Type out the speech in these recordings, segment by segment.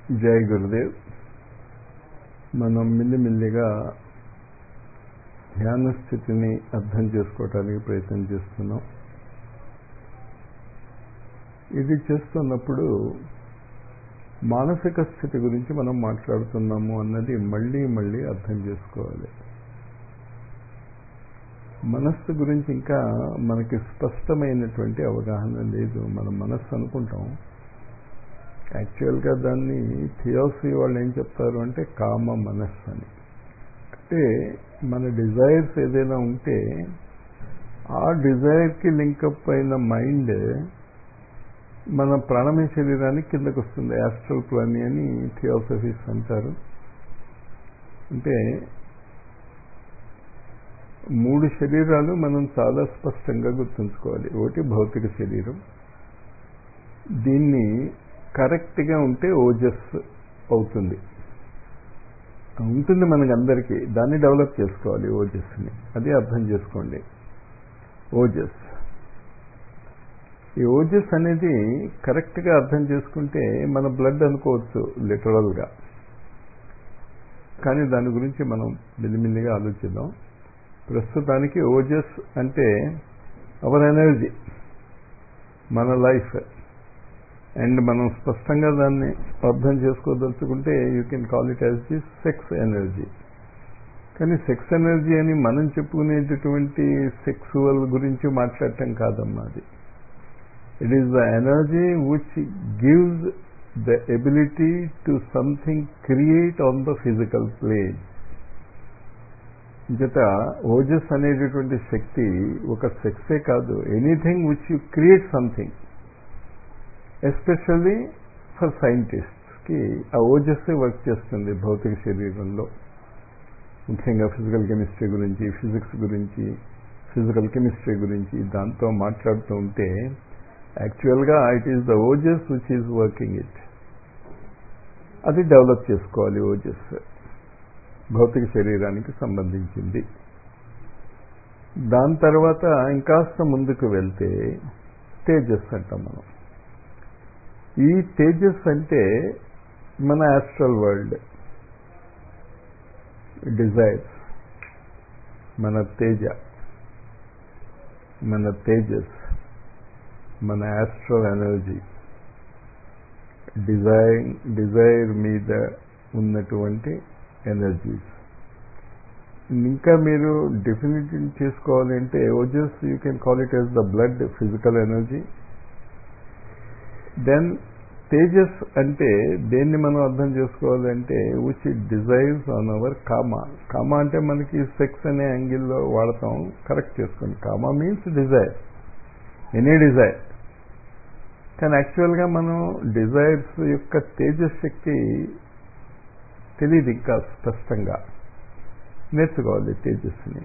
జై గురుదేవ్ మనం మిల్లిమిల్లిగా ధ్యాన స్థితిని అర్థం చేసుకోవటానికి ప్రయత్నం చేస్తున్నాం ఇది చేస్తున్నప్పుడు మానసిక స్థితి గురించి మనం మాట్లాడుతున్నాము అన్నది మళ్ళీ మళ్ళీ అర్థం చేసుకోవాలి మనస్సు గురించి ఇంకా మనకి స్పష్టమైనటువంటి అవగాహన లేదు మన మనస్సు అనుకుంటాం యాక్చువల్గా దాన్ని థియోసఫీ వాళ్ళు ఏం చెప్తారు అంటే కామ మనస్సు అని అంటే మన డిజైర్స్ ఏదైనా ఉంటే ఆ డిజైర్కి లింకప్ అయిన మైండ్ మన ప్రాణమయ శరీరానికి కిందకు వస్తుంది యాస్ట్రల్ ప్లాని అని థియోసఫీస్ అంటారు అంటే మూడు శరీరాలు మనం చాలా స్పష్టంగా గుర్తుంచుకోవాలి ఒకటి భౌతిక శరీరం దీన్ని కరెక్ట్గా ఉంటే ఓజస్ అవుతుంది ఉంటుంది మనకి అందరికీ దాన్ని డెవలప్ చేసుకోవాలి ఓజస్ని అది అర్థం చేసుకోండి ఓజస్ ఈ ఓజస్ అనేది కరెక్ట్గా అర్థం చేసుకుంటే మన బ్లడ్ అనుకోవచ్చు లిటరల్గా కానీ దాని గురించి మనం మెల్లిమెల్లిగా ఆలోచిద్దాం ప్రస్తుతానికి ఓజస్ అంటే అవర్ ఎనర్జీ మన లైఫ్ అండ్ మనం స్పష్టంగా దాన్ని అర్థం చేసుకోదలుచుకుంటే you can call it as the sex energy కానీ సెక్స్ ఎనర్జీ అని మనం చెప్పుకునేటటువంటి సెక్సువల్ గురించి మాట్లాడటం కాదమ్మా అది it is the energy which gives the ability to something create on the physical plane జత ఓజస్ అనేటటువంటి శక్తి ఒక సెక్సే కాదు anything which you create something especially for సైంటిస్ట్స్కి ఆ ఓజస్సే వర్క్ చేస్తుంది భౌతిక శరీరంలో ముఖ్యంగా ఫిజికల్ కెమిస్ట్రీ గురించి ఫిజిక్స్ గురించి ఫిజికల్ కెమిస్ట్రీ గురించి దాంతో మాట్లాడుతూ ఉంటే యాక్చువల్గా ఇట్ ఈస్ ద ఓజస్ విచ్ ఈజ్ వర్కింగ్ ఇట్ అది డెవలప్ చేసుకోవాలి ఓజస్ భౌతిక శరీరానికి సంబంధించింది దాని తర్వాత ఇంకాస్త ముందుకు వెళ్తే తేజస్ అంటాం మనం ఈ తేజస్ అంటే మన యాస్ట్రల్ వరల్డ్ డిజైర్స్ మన తేజ మన తేజస్ మన యాస్ట్రల్ ఎనర్జీ డిజైర్ డిజైర్ మీద ఉన్నటువంటి ఎనర్జీస్ ఇంకా మీరు డెఫినెట్ చేసుకోవాలి అంటే ఓజస్ you can call it as the blood physical energy then తేజస్ అంటే దేన్ని మనం అర్థం చేసుకోవాలంటే which it desires on our కామా కామా అంటే మనకి సెక్స్ అనే యాంగిల్లో వాడతాం కరెక్ట్ చేసుకోండి కామా మీన్స్ డిజైర్ ఎనీ డిజైర్ కానీ యాక్చువల్గా మనం డిజైర్స్ యొక్క తేజస్ శక్తి తెలియదు ఇంకా స్పష్టంగా నేర్చుకోవాలి తేజస్సుని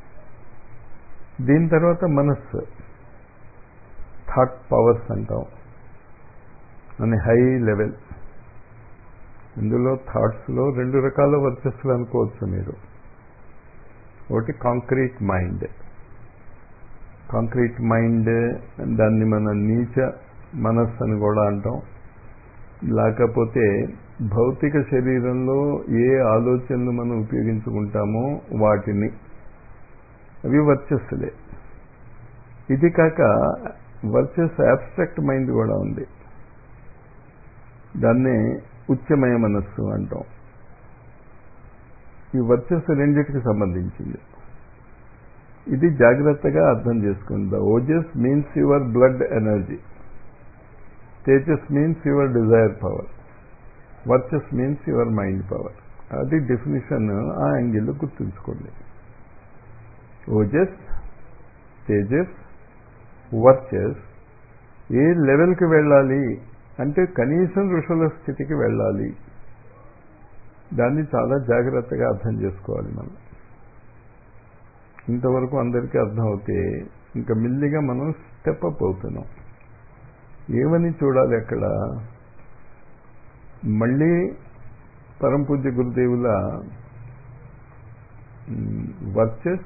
దీని తర్వాత మనస్సు థాట్ పవర్స్ అంటాం అని హై లెవెల్ ఇందులో థాట్స్లో రెండు రకాల వర్చస్సులు అనుకోవచ్చు మీరు ఒకటి కాంక్రీట్ మైండ్ కాంక్రీట్ మైండ్ దాన్ని మన నీచ మనస్సు అని కూడా అంటాం లేకపోతే భౌతిక శరీరంలో ఏ ఆలోచనలు మనం ఉపయోగించుకుంటామో వాటిని అవి వర్చస్సులే ఇది కాక వర్చస్ యాబ్స్ట్రాక్ట్ మైండ్ కూడా ఉంది దాన్నే ఉచ్చమయ మనస్సు అంటాం ఈ వర్చస్సు రెండింటికి సంబంధించింది ఇది జాగ్రత్తగా అర్థం చేసుకుందా ఓజస్ మీన్స్ యువర్ బ్లడ్ ఎనర్జీ తేజస్ మీన్స్ యువర్ డిజైర్ పవర్ వర్చస్ మీన్స్ యువర్ మైండ్ పవర్ అది డెఫినేషన్ ఆ యాంగిల్లో గుర్తుంచుకోండి ఓజస్ తేజస్ వర్చస్ ఏ లెవెల్కి వెళ్ళాలి అంటే కనీసం ఋషుల స్థితికి వెళ్ళాలి దాన్ని చాలా జాగ్రత్తగా అర్థం చేసుకోవాలి మనం ఇంతవరకు అందరికీ అర్థం అవుతే ఇంకా మెల్లిగా మనం స్టెప్ అప్ అవుతున్నాం ఏమని చూడాలి అక్కడ మళ్ళీ పరంపూజ్య గురుదేవుల వర్చస్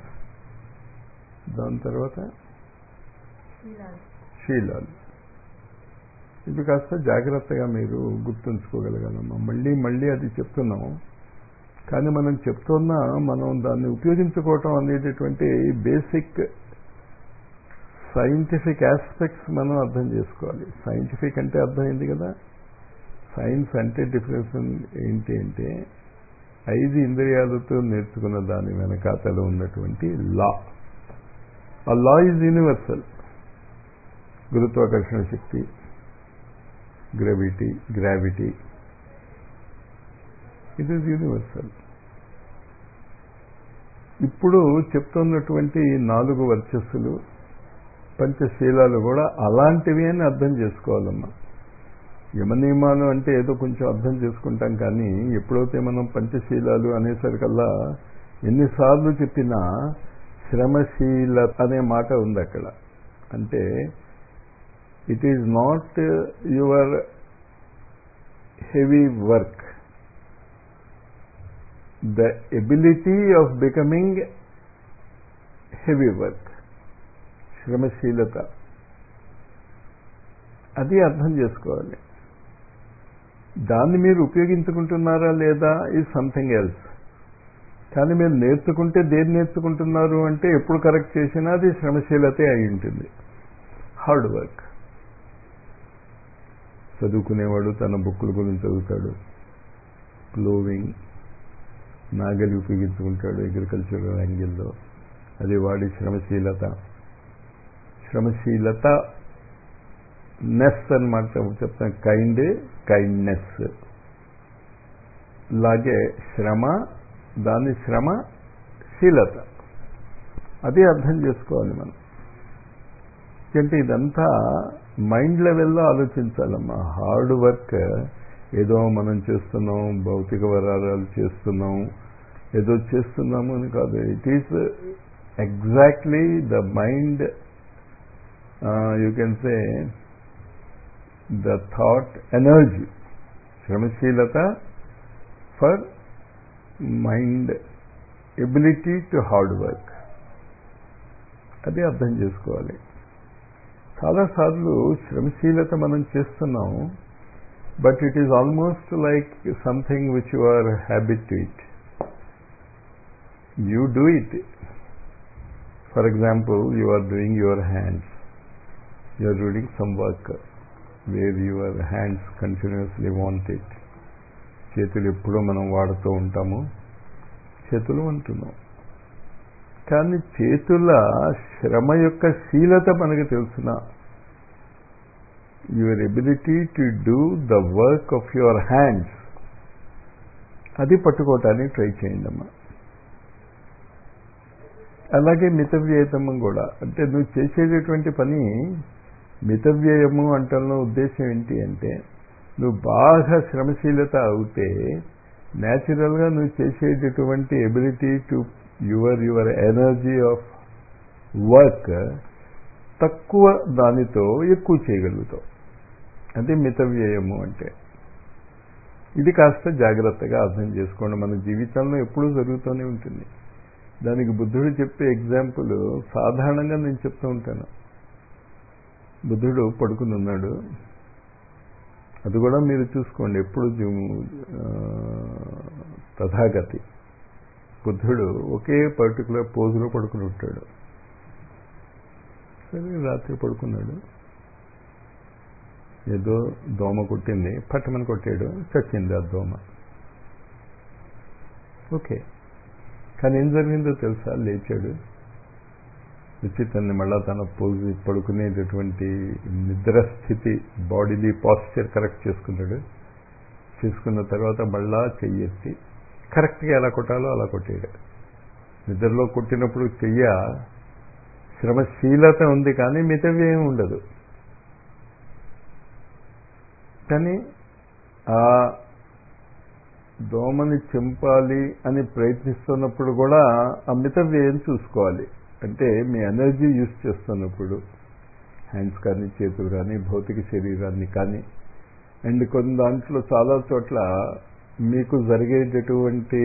దాని తర్వాత శీలాలు ఇది కాస్త జాగ్రత్తగా మీరు గుర్తుంచుకోగలగాలమ్మా మళ్ళీ మళ్ళీ అది చెప్తున్నాం కానీ మనం చెప్తున్నా మనం దాన్ని ఉపయోగించుకోవటం అనేటటువంటి బేసిక్ సైంటిఫిక్ ఆస్పెక్ట్స్ మనం అర్థం చేసుకోవాలి సైంటిఫిక్ అంటే అర్థమైంది కదా సైన్స్ అంటే డిఫరెన్స్ ఏంటి అంటే ఐదు ఇంద్రియాలతో నేర్చుకున్న దాని వెనకాతలో ఉన్నటువంటి లా ఆ లా ఈజ్ యూనివర్సల్ గురుత్వాకర్షణ శక్తి gravity gravity it is universal ఇప్పుడు చెప్తున్నటువంటి నాలుగు వర్చస్సులు పంచశీలాలు కూడా అలాంటివి అని అర్థం చేసుకోవాలమ్మా యమనియమాలు అంటే ఏదో కొంచెం అర్థం చేసుకుంటాం కానీ ఎప్పుడైతే మనం పంచశీలాలు అనేసరికల్లా ఎన్నిసార్లు చెప్పినా శ్రమశీల అనే మాట ఉంది అక్కడ అంటే it is not your heavy work the ability of becoming heavy work శ్రమశీలత అది అర్థం చేసుకోవాలి దాన్ని మీరు ఉపయోగించుకుంటున్నారా లేదా ఈజ్ సంథింగ్ ఎల్స్ కానీ మీరు నేర్చుకుంటే దేన్ని నేర్చుకుంటున్నారు అంటే ఎప్పుడు కరెక్ట్ చేసినా అది శ్రమశీలతే అయి ఉంటుంది హార్డ్ వర్క్ చదువుకునేవాడు తన బుక్కుల గురించి చదువుతాడు ప్లోవింగ్ నాగలి ఉపయోగించుకుంటాడు అగ్రికల్చరల్ యాంగిల్లో అది వాడి శ్రమశీలత శ్రమశీలత నెస్ అనమాట చెప్తాను కైండ్ కైండ్నెస్ లాగే శ్రమ దాని శ్రమ శీలత అది అర్థం చేసుకోవాలి మనం అంటే ఇదంతా మైండ్ లెవెల్లో ఆలోచించాలమ్మా హార్డ్ వర్క్ ఏదో మనం చేస్తున్నాం భౌతిక వరాలు చేస్తున్నాం ఏదో చేస్తున్నాము అని కాదు it is exactly the mind you can say the thought energy శ్రమశీలత for mind ability to hard work అది అర్థం చేసుకోవాలి చాలాసార్లు శ్రమశీలత మనం చేస్తున్నాం but it is almost like something which you are habit to it you do it for example you are doing your hands you are doing some work where your hands continuously want it చేతులు ఎప్పుడూ మనం వాడుతూ ఉంటాము చేతులు అంటున్నాం కానీ చేతుల శ్రమ యొక్క శీలత మనకు తెలుసిన your ability to do the work of your hands అది పట్టుకోవటానికి ట్రై చేయండి అమ్మా అలాగే మితవ్యయతము కూడా అంటే నువ్వు చేసేటటువంటి పని మితవ్యయము అంటలో ఉద్దేశం ఏంటి అంటే నువ్వు బాగా శ్రమశీలత అవుతే న్యాచురల్గా నువ్వు చేసేటటువంటి ability to your your energy of work తక్కువ దానితో ఎక్కువ చేయగలుగుతావు అది మితవ్యయము అంటే ఇది కాస్త జాగ్రత్తగా అర్థం చేసుకోండి మన జీవితంలో ఎప్పుడూ జరుగుతూనే ఉంటుంది దానికి బుద్ధుడు చెప్పే ఎగ్జాంపుల్ సాధారణంగా నేను చెప్తూ ఉంటాను బుద్ధుడు పడుకుని ఉన్నాడు అది కూడా మీరు చూసుకోండి ఎప్పుడు తథాగతి బుద్ధుడు ఒకే పర్టికులర్ పోజులో పడుకుని ఉంటాడు సరే రాత్రి పడుకున్నాడు ఏదో దోమ కొట్టింది పట్టమని కొట్టాడు చచ్చింది ఆ దోమ ఓకే కానీ ఏం జరిగిందో తెలుసా లేచాడు వచ్చి తన్ని మళ్ళా తన పోజు పడుకునేటటువంటి నిద్ర స్థితి బాడీది పాస్చర్ కరెక్ట్ చేసుకున్నాడు చేసుకున్న తర్వాత మళ్ళా చెయ్యెత్తి కరెక్ట్గా ఎలా కొట్టాలో అలా కొట్టాడు నిద్రలో కొట్టినప్పుడు చెయ్య శ్రమశీలత ఉంది కానీ మితవ్యయం ఉండదు కానీ ఆ దోమని చెంపాలి అని ప్రయత్నిస్తున్నప్పుడు కూడా ఆ మితవ్యయం చూసుకోవాలి అంటే మీ ఎనర్జీ యూజ్ చేస్తున్నప్పుడు హ్యాండ్స్ కానీ చేతులు కానీ భౌతిక శరీరాన్ని కానీ అండ్ కొన్ని దాంట్లో చాలా చోట్ల మీకు జరిగేటటువంటి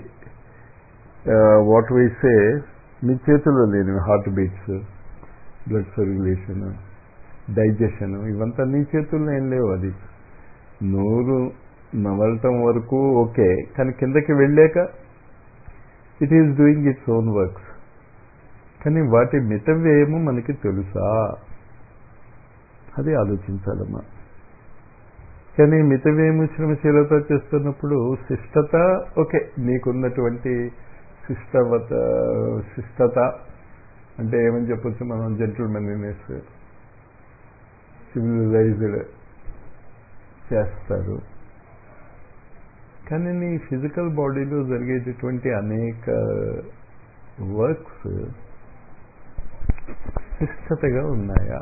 వాట్ వైసే మీ చేతుల్లో లేనివి heart beats blood circulation digestion ఇవంతా నీ చేతుల్లో ఏం లేవు అది నోరు నవలటం వరకు ఓకే కానీ కిందకి వెళ్ళాక it is doing its own works కానీ వాటి మితవ్యయము మనకి తెలుసా అది ఆలోచించాలమ్మా కానీ మితవ్యయము శ్రమశీలత చేస్తున్నప్పుడు శిష్టత ఓకే నీకున్నటువంటి శిష్టవత శిష్టత అంటే ఏమని చెప్పొచ్చు మనం జెంటిల్మెన్నెస్ సివిలైజ్డ్ చేస్తారు కానీ నీ ఫిజికల్ బాడీలో జరిగేటటువంటి అనేక వర్క్స్ శిష్టతగా ఉన్నాయా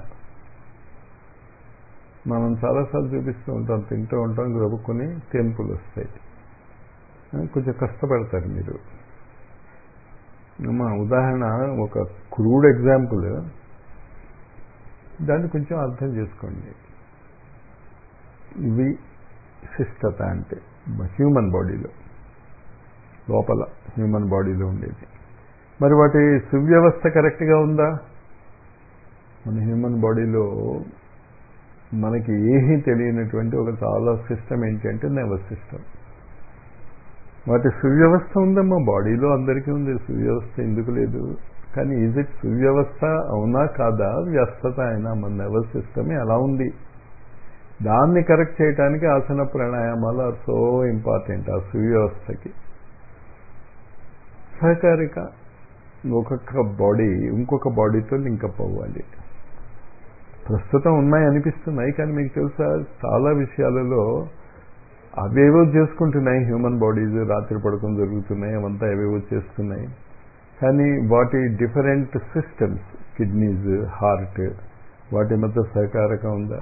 మనం చాలాసార్లు చూపిస్తూ ఉంటాం తింటూ ఉంటాం గ్రొబ్బుకొని తెంపులు వస్తాయి కొంచెం కష్టపడతారు మీరు మా ఉదాహరణ ఒక క్రూడ్ ఎగ్జాంపుల్ దాన్ని కొంచెం అర్థం చేసుకోండి ఇవి శిష్టత అంటే హ్యూమన్ బాడీలో లోపల హ్యూమన్ బాడీలో ఉండేది మరి వాటి సువ్యవస్థ కరెక్ట్గా ఉందా మన హ్యూమన్ బాడీలో మనకి ఏమీ తెలియనటువంటి ఒక చాలా సిస్టమ్ ఏంటి అంటే నర్వస్ సిస్టమ్ వాటి సువ్యవస్థ ఉందమ్మా బాడీలో అందరికీ ఉంది సువ్యవస్థ ఎందుకు లేదు కానీ ఈజ్ ఇట్ సువ్యవస్థ అవునా కాదా వ్యస్తత అయినా మన నర్వస్ సిస్టమ్ ఎలా ఉంది దాన్ని కరెక్ట్ చేయడానికి ఆసన ప్రాణాయామాలు ఆర్ సో ఇంపార్టెంట్ ఆ సువ్యవస్థకి సహకారిక ఒక్కొక్క బాడీ ఇంకొక బాడీతో లింకప్ అవ్వాలి ప్రస్తుతం ఉన్నాయి అనిపిస్తున్నాయి కానీ మీకు తెలుసా చాలా విషయాలలో అవేవో చేసుకుంటున్నాయి హ్యూమన్ బాడీస్ రాత్రి పడుకొని జరుగుతున్నాయి అవంతా అవేవో చేస్తున్నాయి కానీ వాటి డిఫరెంట్ సిస్టమ్స్ కిడ్నీస్ హార్ట్ వాటి మధ్య సహకారకం ఉందా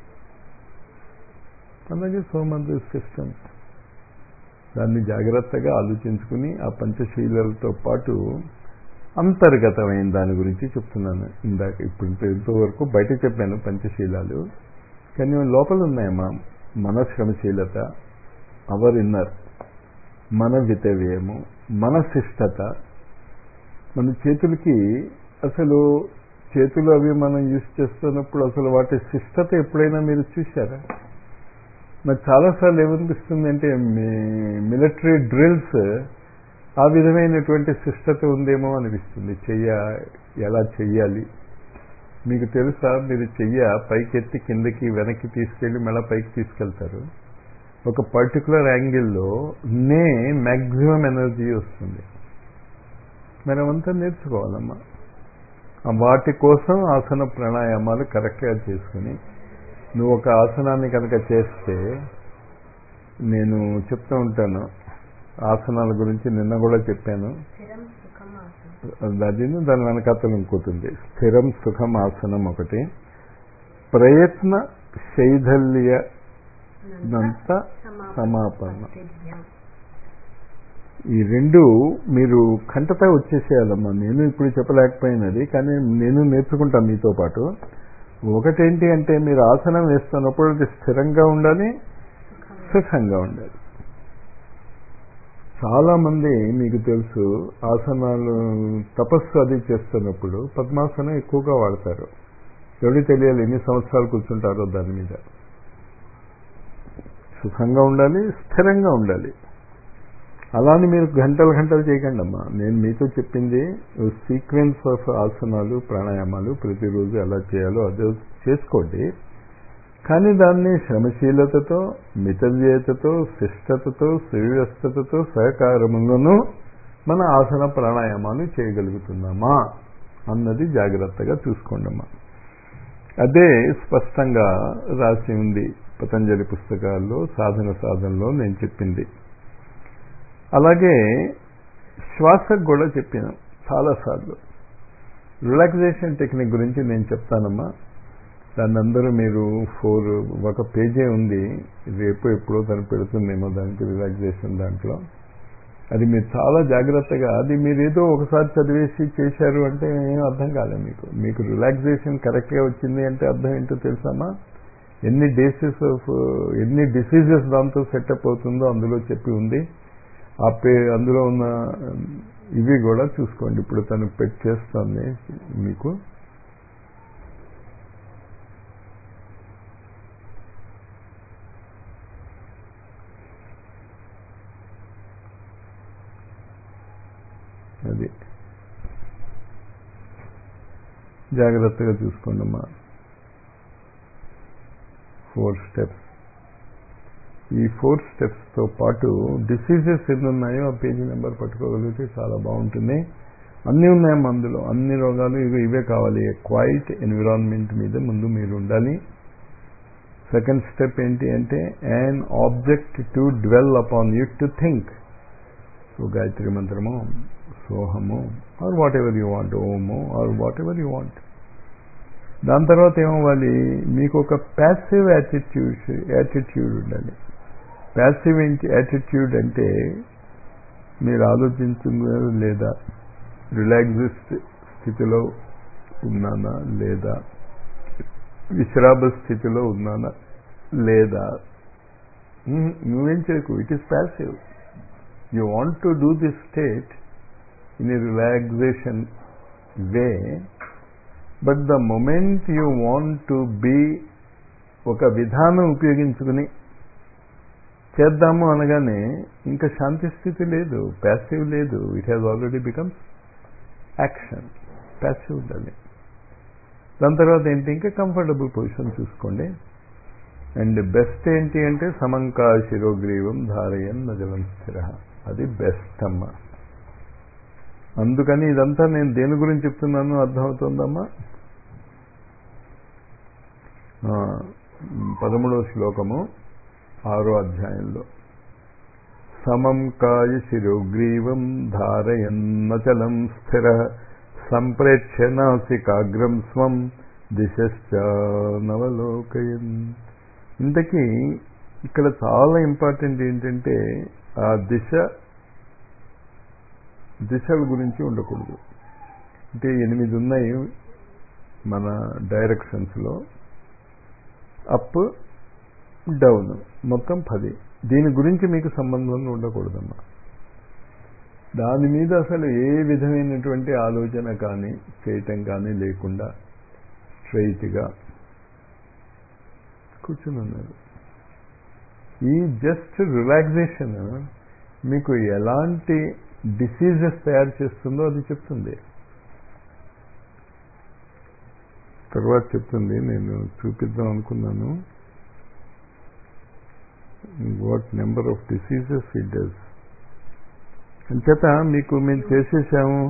అలాగే సో మంది సిస్టమ్స్ దాన్ని జాగ్రత్తగా ఆలోచించుకుని ఆ పంచశీలలతో పాటు అంతర్గతమైన దాని గురించి చెప్తున్నాను ఇందాక ఇప్పుడు ఇంతవరకు బయట చెప్పాను పంచశీలాలు కానీ లోపల ఉన్నాయమ్మా మన శ్రమశీలత అవర్ ఇన్నర్ మన వితవ్యము మన శిష్టత మన చేతులకి అసలు చేతులు అవి మనం యూజ్ చేస్తున్నప్పుడు అసలు వాటి శిష్టత ఎప్పుడైనా మీరు చూశారా నాకు చాలాసార్లు ఏమనిపిస్తుంది అంటే మిలిటరీ డ్రిల్స్ ఆ విధమైనటువంటి శిష్టత ఉందేమో అనిపిస్తుంది చెయ్య ఎలా చెయ్యాలి మీకు తెలుసా మీరు చెయ్య పైకెత్తి కిందకి వెనక్కి తీసుకెళ్ళి మళ్ళీ పైకి తీసుకెళ్తారు ఒక పర్టికులర్ యాంగిల్లో నే మ్యాక్సిమం ఎనర్జీ వస్తుంది మరి అవంతా నేర్చుకోవాలమ్మా వాటి కోసం ఆసన ప్రాణాయామాలు కరెక్ట్గా చేసుకుని నువ్వు ఒక ఆసనాన్ని కనుక చేస్తే నేను చెప్తూ ఉంటాను ఆసనాల గురించి నిన్న కూడా చెప్పాను అది దాని వెనకాతలు ఇంకోతుంది స్థిరం సుఖం ఆసనం ఒకటి ప్రయత్న శైథల్య దంత సమాపన్న ఈ రెండు మీరు కంటతా వచ్చేసేయాలమ్మా నేను ఇప్పుడు చెప్పలేకపోయినది కానీ నేను నేర్చుకుంటాను మీతో పాటు ఒకటేంటి అంటే మీరు ఆసనం వేస్తున్నప్పుడు అది స్థిరంగా ఉండాలి సుఖంగా ఉండాలి చాలా మంది మీకు తెలుసు ఆసనాలు తపస్సు అది చేస్తున్నప్పుడు పద్మాసనం ఎక్కువగా వాడతారు ఎవరికి తెలియాలి ఎన్ని సంవత్సరాలు కూర్చుంటారో దాని మీద సుఖంగా ఉండాలి స్థిరంగా ఉండాలి అలాని మీరు గంటలు గంటలు చేయకండి అమ్మా నేను మీతో చెప్పింది సీక్వెన్స్ ఆఫ్ ఆసనాలు ప్రాణాయామాలు ప్రతిరోజు ఎలా చేయాలో అదే చేసుకోండి కానీ దాన్ని శ్రమశీలతతో మితవ్యయతతో శిష్టతతో సువ్యవస్థతతో సహకారములను మన ఆసన ప్రాణాయామాలు చేయగలుగుతున్నామా అన్నది జాగ్రత్తగా చూసుకోండమ్మా అదే స్పష్టంగా రాసి ఉంది పతంజలి పుస్తకాల్లో సాధన సాధనలో నేను చెప్పింది అలాగే శ్వాసకు కూడా చెప్పాను చాలాసార్లు రిలాక్సేషన్ టెక్నిక్ గురించి నేను చెప్తానమ్మా దాన్ని అందరూ మీరు ఫోర్ ఒక పేజే ఉంది రేపు ఎప్పుడో తను పెడుతుందేమో దానికి రిలాక్సేషన్ దాంట్లో అది మీరు చాలా జాగ్రత్తగా అది మీరు ఏదో ఒకసారి చదివేసి చేశారు అంటే ఏం అర్థం కాలేదు మీకు మీకు రిలాక్సేషన్ కరెక్ట్గా వచ్చింది అంటే అర్థం ఏంటో తెలుసామా ఎన్ని డేసెస్ ఆఫ్ ఎన్ని డిసీజెస్ దాంతో సెటప్ అవుతుందో అందులో చెప్పి ఉంది ఆ పే అందులో ఉన్న ఇవి కూడా చూసుకోండి ఇప్పుడు తను పెట్ చేస్తుంది మీకు అది జాగ్రత్తగా చూసుకోండి అమ్మా ఫోర్ స్టెప్స్ ఈ ఫోర్ స్టెప్స్తో పాటు డిసీజెస్ ఎన్ని ఉన్నాయో ఆ పేజీ నెంబర్ పట్టుకోగలిగితే చాలా బాగుంటుంది అన్నీ ఉన్నాయమ్మా అందులో అన్ని రోగాలు ఇవి ఇవే కావాలి క్వైట్ ఎన్విరాన్మెంట్ మీద ముందు మీరు ఉండాలి సెకండ్ స్టెప్ ఏంటి అంటే an object to dwell upon you to think so Gayatri మంత్రము సోహము or whatever you want ఓము or whatever you want దాని తర్వాత ఏమవ్వాలి మీకు ఒక ప్యాసివ్ యాటిట్యూడ్ యాటిట్యూడ్ ఉండాలి ప్యాసివ్ యాటిట్యూడ్ అంటే మీరు ఆలోచించున్నారు లేదా రిలాక్స్ స్థితిలో ఉన్నానా లేదా విశ్రామ స్థితిలో ఉన్నానా లేదా నువ్వేం చేయకు it is passive you want to do this state in a relaxation way but the moment you want to be ఒక విధానం ఉపయోగించుకుని చేద్దాము అనగానే ఇంకా శాంతి స్థితి లేదు ప్యాసివ్ లేదు it has already becomes action passive ఉండాలి దాని తర్వాత ఏంటి ఇంకా కంఫర్టబుల్ పొజిషన్ చూసుకోండి అండ్ బెస్ట్ ఏంటి అంటే సమంకా శిరోగ్రీవం ధారయన్ నజలం స్థిర అది బెస్ట్ అమ్మ అందుకని ఇదంతా నేను దేని గురించి చెప్తున్నాను అర్థమవుతుందమ్మా పదమూడవ శ్లోకము ఆరో అధ్యాయంలో సమం కాయ శిరోగ్రీవం ధారయన్నచలం స్థిర సంప్రేక్ష నాసికాగ్రం స్వం దిశశ్చ నవలోకయన్ ఇంతకీ ఇక్కడ చాలా ఇంపార్టెంట్ ఏంటంటే ఆ దిశ దిశల గురించి ఉండకూడదు అంటే ఎనిమిది ఉన్నాయి మన డైరెక్షన్స్లో అప్ డౌన్ మొత్తం పది దీని గురించి మీకు సంబంధం ఉండకూడదమ్మా దాని మీద అసలు ఏ విధమైనటువంటి ఆలోచన కానీ చేయటం కానీ లేకుండా స్ట్రైట్గా కూర్చుని ఉన్నారు ఈ జస్ట్ రిలాక్సేషన్ మీకు ఎలాంటి డిసీజెస్ తయారు చేస్తుందో అది చెప్తుంది తర్వాత చెప్తుంది నేను చూపిద్దాం అనుకున్నాను what number of diseases it does అంచేత మీకు మేము చేసేసాము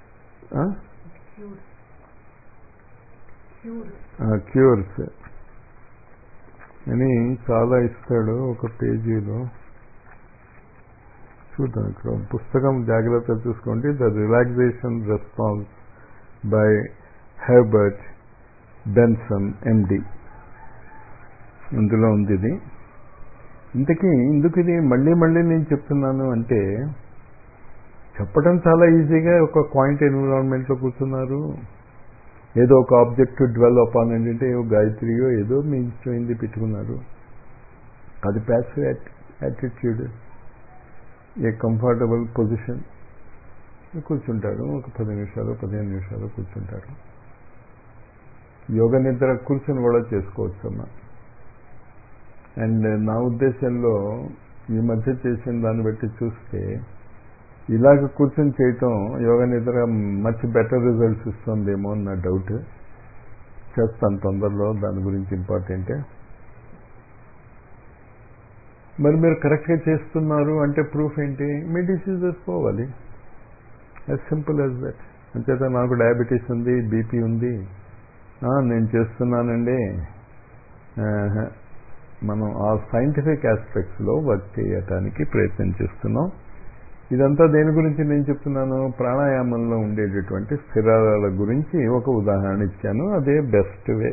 క్యూర్స్ అని చాలా ఇస్తాడు ఒక పేజీలో చూద్దాం ఇక్కడ పుస్తకం జాగ్రత్త చూసుకోండి the relaxation response by Herbert Benson MD అందులో ఉంది ఇది ఇంతకీ ఇందుకు ఇది మళ్ళీ మళ్ళీ నేను చెప్తున్నాను అంటే చెప్పడం చాలా ఈజీగా ఒక క్వాయింట్ ఎన్విరాన్మెంట్లో కూర్చున్నారు ఏదో ఒక ఆబ్జెక్ట్ డ్వెల్ అపాన్ ఏంటంటే గాయత్రియో ఏదో మీ ఇష్టమైంది పెట్టుకున్నారు అది passive attitude a comfortable position కూర్చుంటారు ఒక పది నిమిషాలు పదిహేను నిమిషాలు కూర్చుంటారు యోగ నిద్ర కూర్చొని కూడా చేసుకోవచ్చు అమ్మా అండ్ నా ఉద్దేశంలో ఈ మధ్య చేసిన దాన్ని బట్టి చూస్తే ఇలాగ కూర్చొని చేయటం యోగ నిద్ర మచ్ బెటర్ రిజల్ట్స్ ఇస్తుందేమో అని నా డౌట్ చేస్తాను తొందరలో దాని గురించి ఇంపార్టెంటే మరి మీరు కరెక్ట్గా చేస్తున్నారు అంటే ప్రూఫ్ ఏంటి మీ డిసీజెస్ పోవాలి యాజ్ సింపుల్ యాజ్ దట్ అంచేత నాకు డయాబెటీస్ ఉంది బీపీ ఉంది నేను చేస్తున్నానండి మనం ఆ సైంటిఫిక్ ఆస్పెక్ట్స్లో వర్క్ చేయటానికి ప్రయత్నం చేస్తున్నాం ఇదంతా దేని గురించి నేను చెప్తున్నాను ప్రాణాయామంలో ఉండేటటువంటి స్థిరాల గురించి ఒక ఉదాహరణ ఇచ్చాను అదే బెస్ట్ వే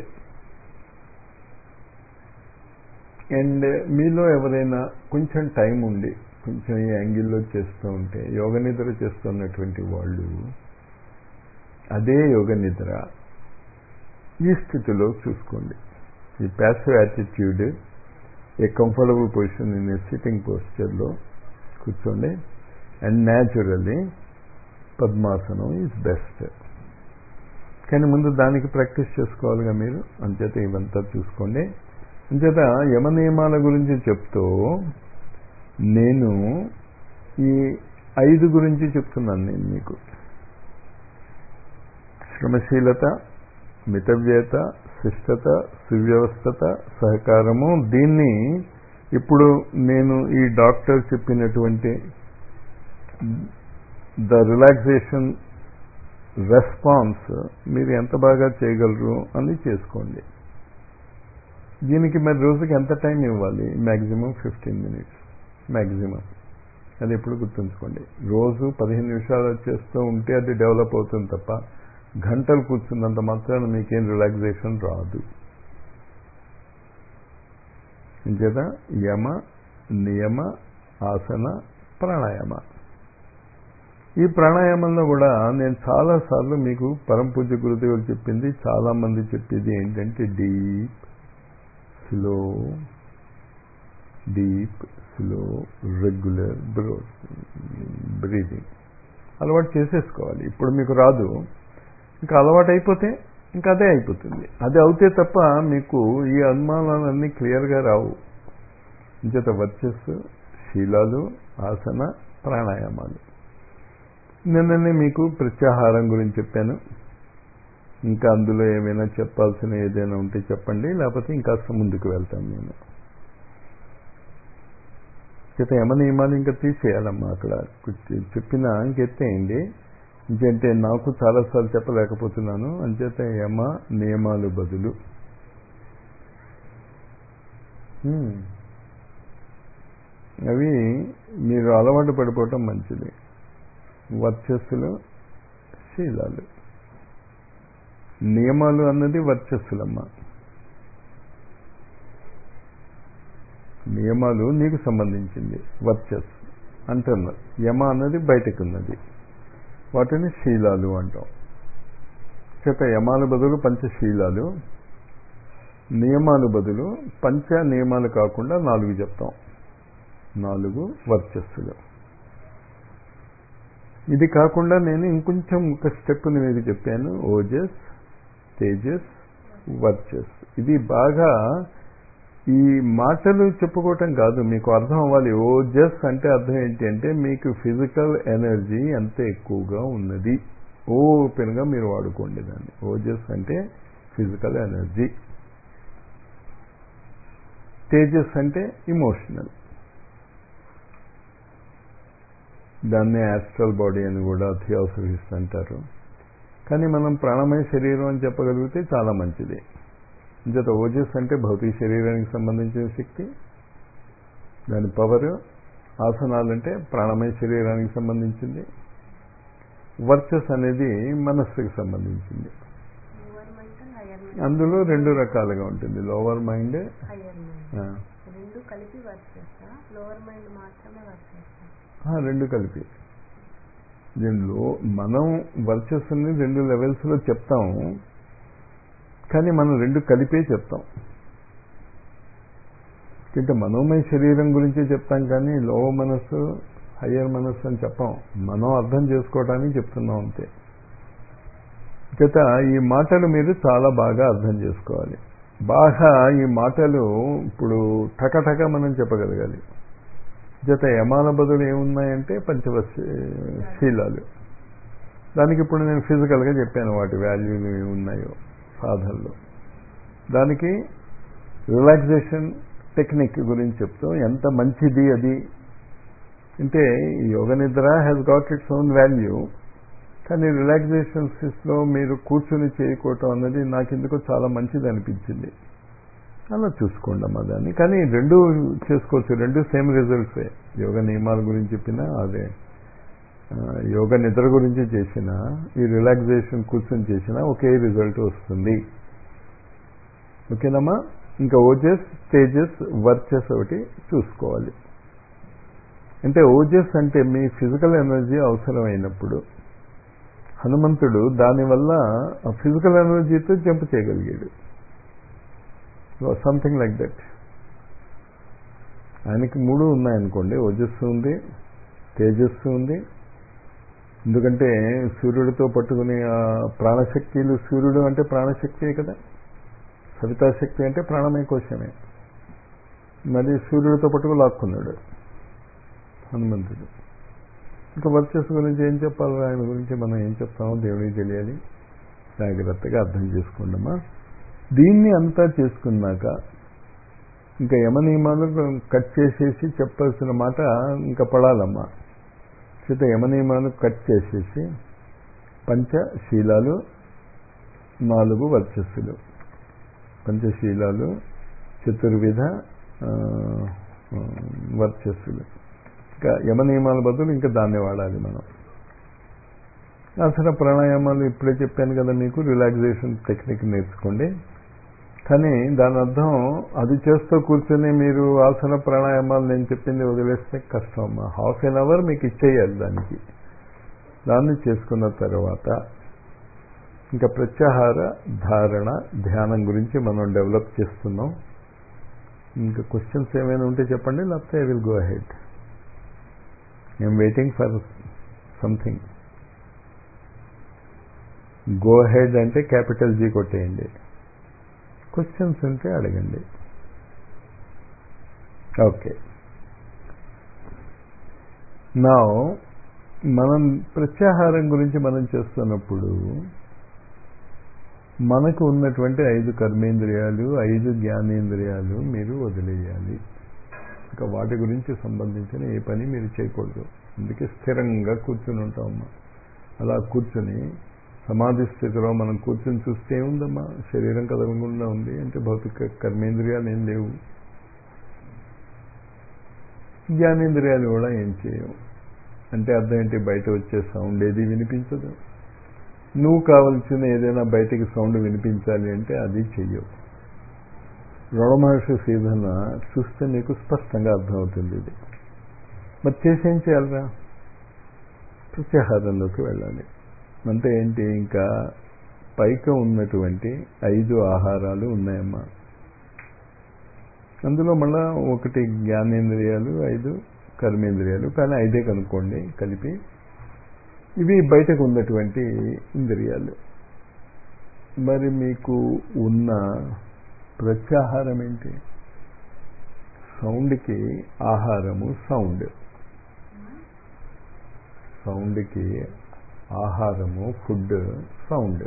అండ్ మీలో ఎవరైనా కొంచెం టైం ఉండి కొంచెం ఈ యాంగిల్లో చేస్తూ ఉంటే యోగ నిద్ర చేస్తున్నటువంటి వాళ్ళు అదే యోగ నిద్ర ఈ స్థితిలో చూసుకోండి ఈ passive attitude a comfortable position in a sitting పోస్చర్లో కూర్చోండి అండ్ న్యాచురల్లీ పద్మాసనం ఈజ్ బెస్ట్ కానీ ముందు దానికి ప్రాక్టీస్ చేసుకోవాలిగా మీరు అంచేత ఇవంతా చూసుకోండి అంచేత యమ నియమాల గురించి చెప్తూ నేను ఈ ఐదు గురించి చెప్తున్నాను నేను మీకు శ్రమశీలత మితవ్యత శిష్టత సువ్యవస్థత సహకారము దీన్ని ఇప్పుడు నేను ఈ డాక్టర్ చెప్పినటువంటి ద రిలాక్సేషన్ రెస్పాన్స్ మీరు ఎంత బాగా చేయగలరు అని చేసుకోండి దీనికి మరి రోజుకి ఎంత టైం ఇవ్వాలి మ్యాక్సిమం ఫిఫ్టీన్ మినిట్స్ మ్యాక్సిమం అది ఎప్పుడు గుర్తుంచుకోండి రోజు పదిహేను నిమిషాలు చేస్తూ ఉంటే అది డెవలప్ అవుతుంది తప్ప గంటలు కూర్చున్నంత మాత్రాన మీకేం రిలాక్సేషన్ రాదు ఇంచేత యమ నియమ ఆసన ప్రాణాయామ ఈ ప్రాణాయామంలో కూడా నేను చాలాసార్లు మీకు పరమ పూజ్య గురుదేవులు చెప్పింది చాలా మంది చెప్పేది ఏంటంటే deep slow deep slow regular bro breathing అలవాటు చేసేసుకోవాలి ఇప్పుడు మీకు రాదు ఇంకా అలవాటు అయిపోతే ఇంకా అదే అయిపోతుంది అది అవుతే తప్ప మీకు ఈ అనుమానాలన్నీ క్లియర్గా రావు ఇంచేత వర్చస్సు శీలాలు ఆసన ప్రాణాయామాలు నిన్ననే మీకు ప్రత్యాహారం గురించి చెప్పాను ఇంకా అందులో ఏమైనా చెప్పాల్సిన ఏదైనా ఉంటే చెప్పండి లేకపోతే ఇంకాస్త ముందుకు వెళ్తాను నేను చేత యమ నియమాలు ఇంకా తీసేయాలమ్మా అక్కడ చెప్పిన ఇంకెత్తేయండి ఇంకంటే నాకు చాలాసార్లు చెప్పలేకపోతున్నాను అంచేత యమ నియమాలు బదులు అవి మీరు అలవాటు పడిపోవటం మంచిది వర్చస్సులు శీలాలు నియమాలు అన్నది వర్చస్సులమ్మ నియమాలు నీకు సంబంధించింది వర్చస్ అంటున్నారు యమ అన్నది బయటకు ఉన్నది వాటిని శీలాలు అంటాం చేత యమాల బదులు పంచశీలాలు నియమాలు బదులు పంచ నియమాలు కాకుండా నాలుగు చెప్తాం నాలుగు వర్చస్సులు ఇది కాకుండా నేను ఇంకొంచెం ఒక స్టెప్ మీద చెప్పాను ఓజస్ తేజస్ వర్చస్ ఇది బాగా ఈ మాటలు చెప్పుకోవటం కాదు మీకు అర్థం అవ్వాలి ఓజస్ అంటే అర్థం ఏంటి అంటే మీకు ఫిజికల్ ఎనర్జీ ఎంత ఎక్కువగా ఉన్నది ఓపెన్గా మీరు వాడుకోండి దాన్ని ఓజస్ అంటే ఫిజికల్ ఎనర్జీ తేజస్ అంటే ఇమోషనల్ దాన్నే యాస్ట్రల్ బాడీ అని కూడా థియోసఫిస్ట్ అంటారు కానీ మనం ప్రాణమయ శరీరం అని చెప్పగలిగితే చాలా మంచిది ఇంచేత ఓజస్ అంటే భౌతిక శరీరానికి సంబంధించిన శక్తి దాని పవర్ ఆసనాలంటే ప్రాణమయ శరీరానికి సంబంధించింది వర్చస్ అనేది మనస్సుకి సంబంధించింది లోవర్ మైండ్ హయ్యర్ మైండ్ అందులో రెండు రకాలుగా ఉంటుంది లోవర్ మైండ్ హయ్యర్ మైండ్ రెండు కలిపి వర్క్ చేస్తా లోవర్ మైండ్ మాత్రమే వర్క్ చేస్తా రెండు కలిపి దీనిలో మనం వర్చస్సుని రెండు లెవెల్స్లో చెప్తాం కానీ మనం రెండు కలిపే చెప్తాం అంటే మనోమయ శరీరం గురించి చెప్తాం కానీ లో మనస్సు హయ్యర్ మనస్సు అని చెప్పాం మనం అర్థం చేసుకోవడానికి చెప్తున్నాం అంతే చేత ఈ మాటలు మీరు చాలా బాగా అర్థం చేసుకోవాలి బాగా ఈ మాటలు ఇప్పుడు టకటక మనం చెప్పగలగాలి జత యమాల బదులు ఏమున్నాయంటే పంచవశ శీలాలు దానికి ఇప్పుడు నేను ఫిజికల్గా చెప్పాను వాటి వాల్యూలు ఏమున్నాయో సాధనలో దానికి రిలాక్సేషన్ టెక్నిక్ గురించి చెప్తూ ఎంత మంచిది అది అంటే yoga nidra has got its own value కానీ రిలాక్సేషన్స్లో మీరు కూర్చుని చేయకోవటం అన్నది నాకు ఎందుకో చాలా మంచిది అనిపించింది అలా చూసుకోండి అమ్మా దాన్ని కానీ రెండు చేసుకోవచ్చు రెండు సేమ్ రిజల్ట్సే యోగ నియమాల గురించి చెప్పినా అదే యోగ నిద్ర గురించి చేసిన ఈ రిలాక్సేషన్ కూర్చొని చేసిన ఒకే రిజల్ట్ వస్తుంది ఓకేనమ్మా ఇంకా ఓజస్ తేజస్ వర్చస్ ఒకటి చూసుకోవాలి అంటే ఓజస్ అంటే మీ ఫిజికల్ ఎనర్జీ అవసరమైనప్పుడు హనుమంతుడు దానివల్ల ఆ ఫిజికల్ ఎనర్జీతో జంప్ చేయగలిగాడు సంథింగ్ లైక్ దట్ ఆయనకి మూడు ఉన్నాయనుకోండి ఓజస్సు ఉంది తేజస్సు ఉంది ఎందుకంటే సూర్యుడితో పట్టుకునే ఆ ప్రాణశక్తిలు సూర్యుడు అంటే ప్రాణశక్తియే కదా సవితాశక్తి అంటే ప్రాణమయ కోశమే మరి సూర్యుడితో పట్టుకు లాక్కున్నాడు హనుమంతుడు ఇంకా వర్చస్సు గురించి ఏం చెప్పాలి ఆయన గురించి మనం ఏం చెప్తామో దేవుడికి తెలియాలి జాగ్రత్తగా అర్థం చేసుకోండమ్మా దీన్ని అంతా చేసుకున్నాక ఇంకా యమ నియమాలు కట్ చేసేసి చెప్పాల్సిన మాట ఇంకా పడాలమ్మా చేత యమ నియమాలు కట్ చేసేసి పంచశీలాలు నాలుగు వర్చస్సులు పంచశీలాలు చతుర్విధ ఆ, ఆ, వర్చస్సులు ఇంకా యమ నియమాల బదులు ఇంకా దాన్ని వాడాలి మనం ఆసన ప్రాణాయామాలు ఇప్పుడే చెప్పాను కదా మీకు రిలాక్సేషన్ టెక్నిక్ నేర్చుకోండి కానీ దాని అర్థం అది చేస్తూ కూర్చొని మీరు ఆసన ప్రాణాయామాలు నేను చెప్పింది వదిలేస్తే కష్టం అమ్మా హాఫ్ ఎన్ అవర్ మీకు ఇచ్చేయాలి దానికి దాన్ని చేసుకున్న తర్వాత ఇంకా ప్రత్యాహార ధారణ ధ్యానం గురించి మనం డెవలప్ చేస్తున్నాం ఇంకా క్వశ్చన్స్ ఏమైనా ఉంటే చెప్పండి లేకపోతే I will go ahead I'm waiting for something go head అంటే క్యాపిటల్ జీ కొట్టేయండి క్వశ్చన్స్ ఉంటే అడగండి ఓకే నా మనం ప్రత్యాహారం గురించి మనం చేస్తున్నప్పుడు మనకు ఉన్నటువంటి ఐదు కర్మేంద్రియాలు ఐదు జ్ఞానేంద్రియాలు మీరు వదిలేయాలి ఇంకా వాటి గురించి సంబంధించిన ఏ పని మీరు చేయకూడదు అందుకే స్థిరంగా కూర్చుని ఉంటామమ్మా అలా కూర్చుని సమాధి స్థితిలో మనం కూర్చొని చూస్తే ఏముందమ్మా శరీరం కదలకుండా ఉంది అంటే భౌతిక కర్మేంద్రియాలు ఏం లేవు జ్ఞానేంద్రియాలు కూడా ఏం చేయవు అంటే అర్థం ఏంటి బయట వచ్చే సౌండ్ ఏది వినిపించదు నువ్వు కావలసిన ఏదైనా బయటికి సౌండ్ వినిపించాలి అంటే అది చెయ్యవు రమహర్షి సీధన చూస్తే నీకు స్పష్టంగా అర్థమవుతుంది ఇది మరి చేసేం చేయాలరా ప్రత్యాహారంలోకి వెళ్ళాలి అంటే ఏంటి ఇంకా పైక ఉన్నటువంటి ఐదు ఆహారాలు ఉన్నాయమ్మా అందులో మళ్ళా ఒకటి జ్ఞానేంద్రియాలు ఐదు కర్మేంద్రియాలు కానీ ఐదే కనుక్కోండి కలిపి ఇవి బయటకు ఉన్నటువంటి ఇంద్రియాలు మరి మీకు ఉన్న ప్రత్యాహారం ఏంటి సౌండ్కి ఆహారము సౌండ్ సౌండ్కి ఆహారము ఫుడ్ సౌండ్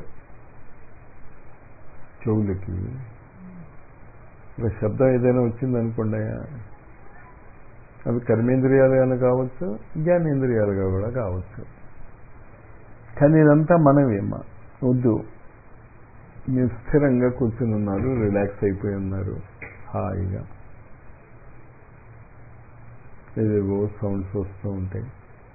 చెవులకి ఒక శబ్దం ఏదైనా వచ్చిందనుకోండి అవి కర్మేంద్రియాలుగా కావచ్చు జ్ఞానేంద్రియాలుగా కూడా కావచ్చు కానీ ఇదంతా మనమేమా వద్దు మీరు స్థిరంగా కూర్చుని ఉన్నారు రిలాక్స్ అయిపోయి ఉన్నారు హాయిగా ఏదేవో సౌండ్స్ వస్తూ ఉంటాయి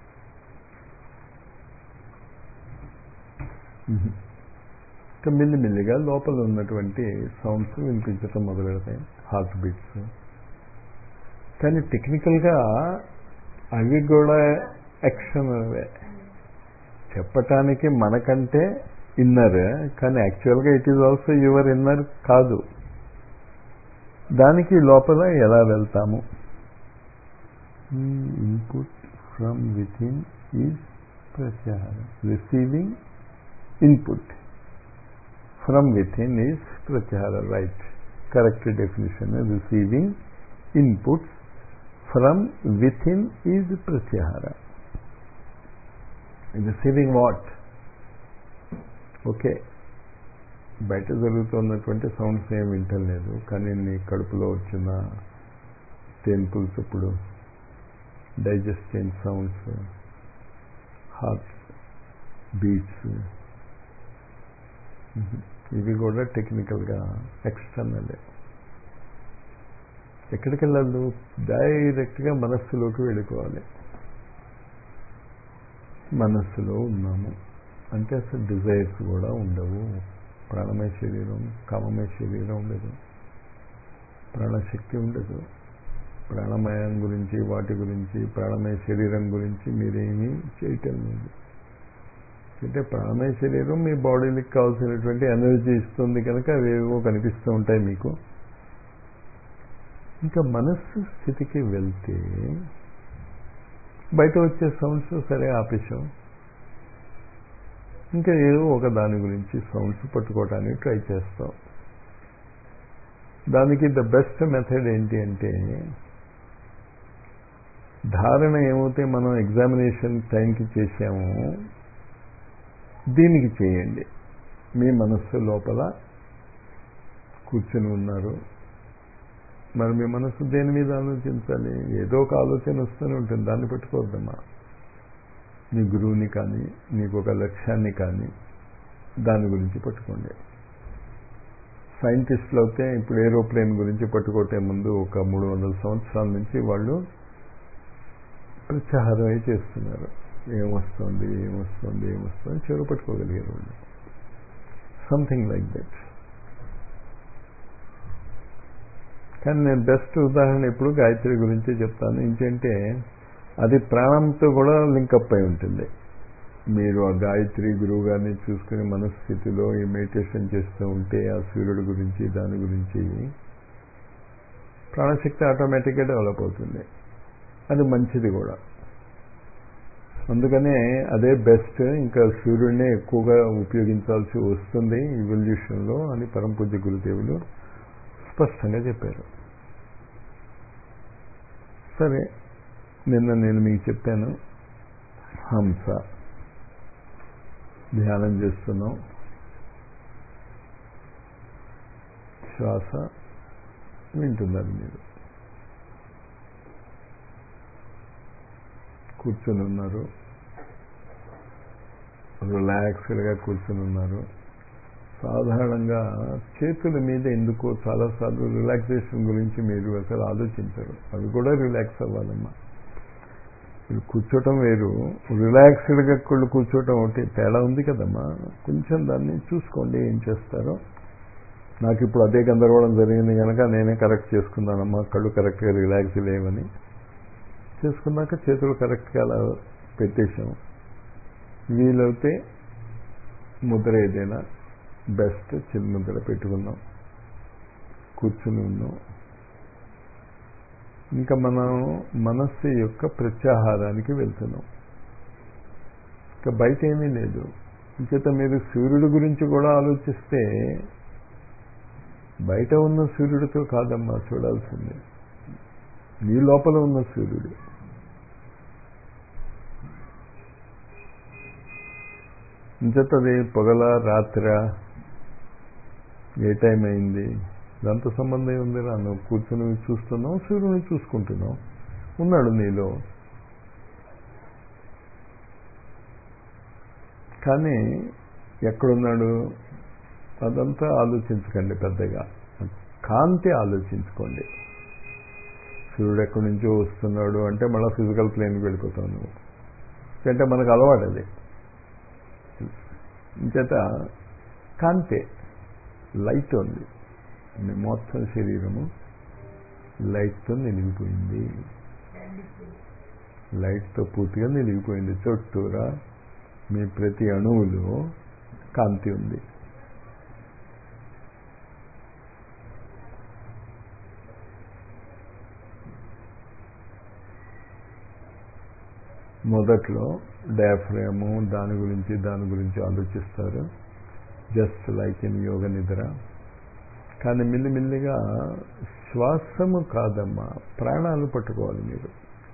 ఇంకా మెల్లిమెల్లిగా లోపల ఉన్నటువంటి సౌండ్స్ వినిపించటం మొదలు పెడతాయి హార్ట్ బీట్స్ కానీ టెక్నికల్గా అవి కూడా యాక్షన్ అవే చెప్పటానికి మనకంటే ఇన్నర్ కానీ యాక్చువల్గా it is also your inner కాదు దానికి లోపల ఎలా వెళ్తాము input from within is ప్రత్యాహారం receiving input from within is ప్రత్యాహార right correct definition receiving inputs from within is ప్రత్యాహార రిసీవింగ్ వాట్ ఓకే బయట జరుగుతున్నటువంటి సౌండ్స్ ఏం వింటలేదు కానీ నీ కడుపులో వచ్చిన టెంపుల్స్ ఇప్పుడు డైజెస్టింగ్ సౌండ్స్ హార్ట్ బీట్స్ ఇవి కూడా టెక్నికల్గా ఎక్స్టర్నల్ ఎక్కడికి వెళ్ళాలి డైరెక్ట్గా మనస్సులోకి వెళ్ళిపోవాలి మనస్సులో ఉన్నాము అంటే అసలు డిజైర్స్ కూడా ఉండవు ప్రాణమయ శరీరం కామమయ శరీరం ఉండదు ప్రాణశక్తి ఉండదు ప్రాణమయం గురించి వాటి గురించి ప్రాణమయ శరీరం గురించి మీరేమీ చేయటం లేదు అంటే ప్రాణమయ శరీరం మీ బాడీకి కావాల్సినటువంటి ఎనర్జీ ఇస్తుంది కనుక అవేవో కనిపిస్తూ ఉంటాయి మీకు ఇంకా మనస్సు స్థితికి వెళ్తే బయట వచ్చే సౌండ్స్ సరే ఆపేశాం ఇంకా ఏదో ఒక దాని గురించి సౌండ్స్ పట్టుకోవడానికి ట్రై చేస్తాం దానికి ద బెస్ట్ మెథడ్ ఏంటి అంటే ధారణ ఏమైతే మనం ఎగ్జామినేషన్ టైంకి చేసామో దీనికి చేయండి మీ మనస్సు లోపల కూర్చుని ఉన్నారు మరి మీ మనస్సు దేని మీద ఆలోచించాలి ఏదో ఒక ఆలోచన వస్తూనే ఉంటుంది దాన్ని పెట్టుకోవద్దమ్మా నీ గురువుని కానీ నీకు ఒక లక్ష్యాన్ని కానీ దాని గురించి పట్టుకోండి సైంటిస్టులు అయితే ఇప్పుడు ఏరోప్లేన్ గురించి పట్టుకోవటే ముందు ఒక మూడు వందల సంవత్సరాల నుంచి వాళ్ళు ప్రత్యాహారమే చేస్తున్నారు ఏమొస్తుంది ఏమొస్తుంది ఏమొస్తుంది చెరువు పట్టుకోగలిగారు వాళ్ళు సంథింగ్ లైక్ దట్ కానీ నేను బెస్ట్ ఉదాహరణ ఇప్పుడు గాయత్రి గురించి చెప్తాను ఏంటంటే అది ప్రాణంతో కూడా లింకప్ అయి ఉంటుంది మీరు ఆ గాయత్రి గురువు గారిని చూసుకుని మనస్థితిలో ఈ మెడిటేషన్ చేస్తూ ఉంటే ఆ సూర్యుడి గురించి దాని గురించి ప్రాణశక్తి ఆటోమేటిక్గా డెవలప్ అవుతుంది అది మంచిది కూడా అందుకనే అదే బెస్ట్ ఇంకా సూర్యుడినే ఎక్కువగా ఉపయోగించాల్సి వస్తుంది ఇవల్యూషన్లో అని పరంపూజ్య గురుదేవులు స్పష్టంగా చెప్పారు సరే నిన్న నేను మీకు చెప్పాను హంస ధ్యానం చేస్తున్నాం శ్వాస వింటున్నారు మీరు కూర్చొని ఉన్నారు రిలాక్స్డ్గా కూర్చొని ఉన్నారు సాధారణంగా చేతుల మీద ఎందుకో చాలాసార్లు రిలాక్సేషన్ గురించి మీరు అసలు ఆలోచించరు అవి కూడా రిలాక్స్ అవ్వాలమ్మా మీరు కూర్చోటం వేరు రిలాక్స్డ్గా కళ్ళు కూర్చోటం ఒకటి తేడా ఉంది కదమ్మా కొంచెం దాన్ని చూసుకోండి ఏం చేస్తారో నాకు ఇప్పుడు అదే గందరగోళం జరిగింది కనుక నేనే కరెక్ట్ చేసుకున్నానమ్మా కళ్ళు కరెక్ట్గా రిలాక్స్ లేవని చేసుకున్నాక చేతులు కరెక్ట్గా అలా పెట్టేశాం వీలైతే ముద్ర ఏదైనా బెస్ట్ చిన్న ముద్ర పెట్టుకుందాం కూర్చుని ఉన్నాం ఇంకా మనం మనస్సు యొక్క ప్రత్యాహారానికి వెళ్తున్నాం ఇంకా బయట ఏమీ లేదు ఇంకేత మీరు సూర్యుడి గురించి కూడా ఆలోచిస్తే బయట ఉన్న సూర్యుడితో కాదమ్మా చూడాల్సింది నీ లోపల ఉన్న సూర్యుడు ఇంచేతది పొగల రాత్ర ఏ టైం అయింది దాంతో సంబంధం ఉంది రా నువ్వు కూర్చొని చూస్తున్నావు సూర్యుని చూసుకుంటున్నావు ఉన్నాడు నీలో కానీ ఎక్కడున్నాడు అదంతా ఆలోచించకండి పెద్దగా కాంతి ఆలోచించుకోండి సూర్యుడు ఎక్కడి నుంచో వస్తున్నాడు అంటే మళ్ళీ ఫిజికల్ ప్లేన్కి వెళ్ళిపోతావు నువ్వు అంటే మనకు అలవాటు అది ఇంచేత కాంతే లైట్ ఉంది మీ మొత్తం శరీరము లైట్తో నిలిగిపోయింది లైట్తో పూర్తిగా నిలిగిపోయింది చుట్టూరా మీ ప్రతి అణువులో కాంతి ఉంది మొదట్లో డయాఫ్రాము దాని గురించి దాని గురించి ఆలోచిస్తారు జస్ట్ లైక్ ఇన్ యోగ నిద్ర కానీ మెల్లిమెల్లిగా శ్వాసము కాదమ్మా ప్రాణాలు పట్టుకోవాలి మీరు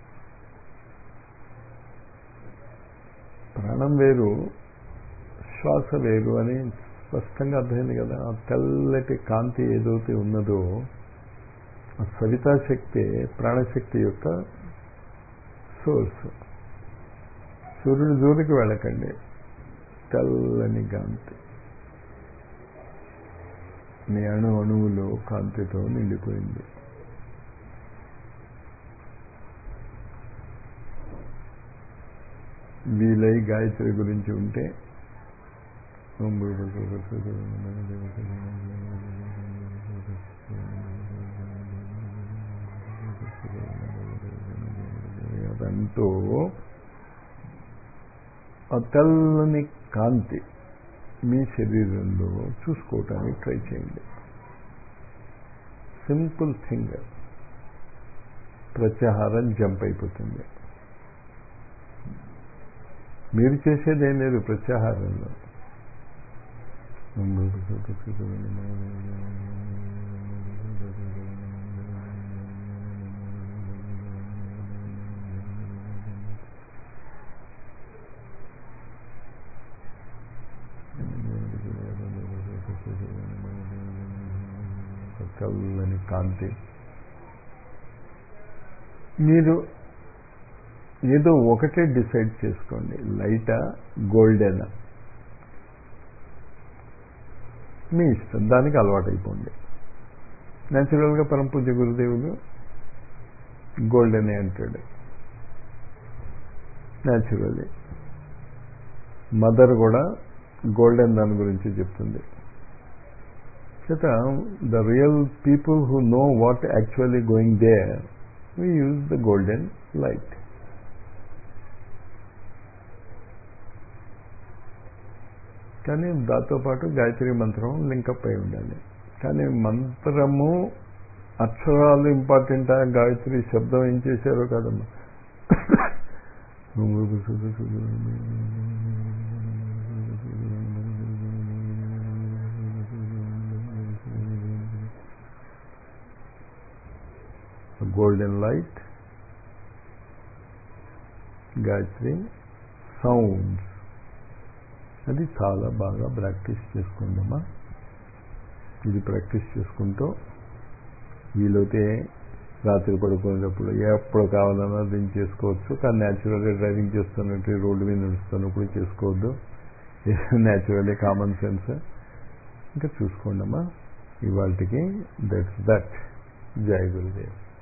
ప్రాణం వేరు శ్వాస వేరు అని స్పష్టంగా అర్థమైంది కదా ఆ తెల్లటి కాంతి ఏదైతే ఉన్నదో ఆ సవితాశక్తి ప్రాణశక్తి యొక్క సోర్స్ సూర్యుని జోలికి వెళ్ళకండి తెల్లని కాంతి మీ అణు అణువులో కాంతితో నిండిపోయింది వీలై గాయత్రి గురించి ఉంటే అదంటూ ఆ తెల్లని కాంతి మీ శరీరంలో చూసుకోవటానికి ట్రై చేయండి సింపుల్ థింగ్ ప్రత్యాహారం జంప్ అయిపోతుంది మీరు చేసేది ఏం లేదు ప్రత్యాహారంలో తెల్లని కాంతి మీరు ఏదో ఒకటే డిసైడ్ చేసుకోండి లైటా గోల్డెన్ మీ ఇష్టం దానికి అలవాటైపోండి న్యాచురల్గా పరమ పూజ గురుదేవులు గోల్డెనే అంటాడు న్యాచురల్లీ మదర్ కూడా గోల్డెన్ దాని గురించి చెప్తుంది చేత the real people who know what actually going there we use the golden light కానీ దాంతోపాటు గాయత్రి మంత్రం లింకప్ అయి ఉండాలి కానీ మంత్రము అక్షరాలు ఇంపార్టెంటా గాయత్రి శబ్దం ఏం చేశారో కదమ్మా గోల్డెన్ లైట్ గాయత్రి సౌండ్స్ అది చాలా బాగా ప్రాక్టీస్ చేసుకుందామా ఇది ప్రాక్టీస్ చేసుకుంటూ వీలైతే రాత్రి పడుకునేటప్పుడు ఎప్పుడు కావాలన్నా దీన్ని చేసుకోవచ్చు కానీ న్యాచురల్గా డ్రైవింగ్ చేస్తున్నట్టు రోడ్డు మీద నడుస్తున్నప్పుడు చేసుకోవద్దు న్యాచురల్లీ కామన్ సెన్స్ ఇంకా చూసుకోండమ్మా ఇవాళకి దట్స్ దట్ జై గురుదేవ్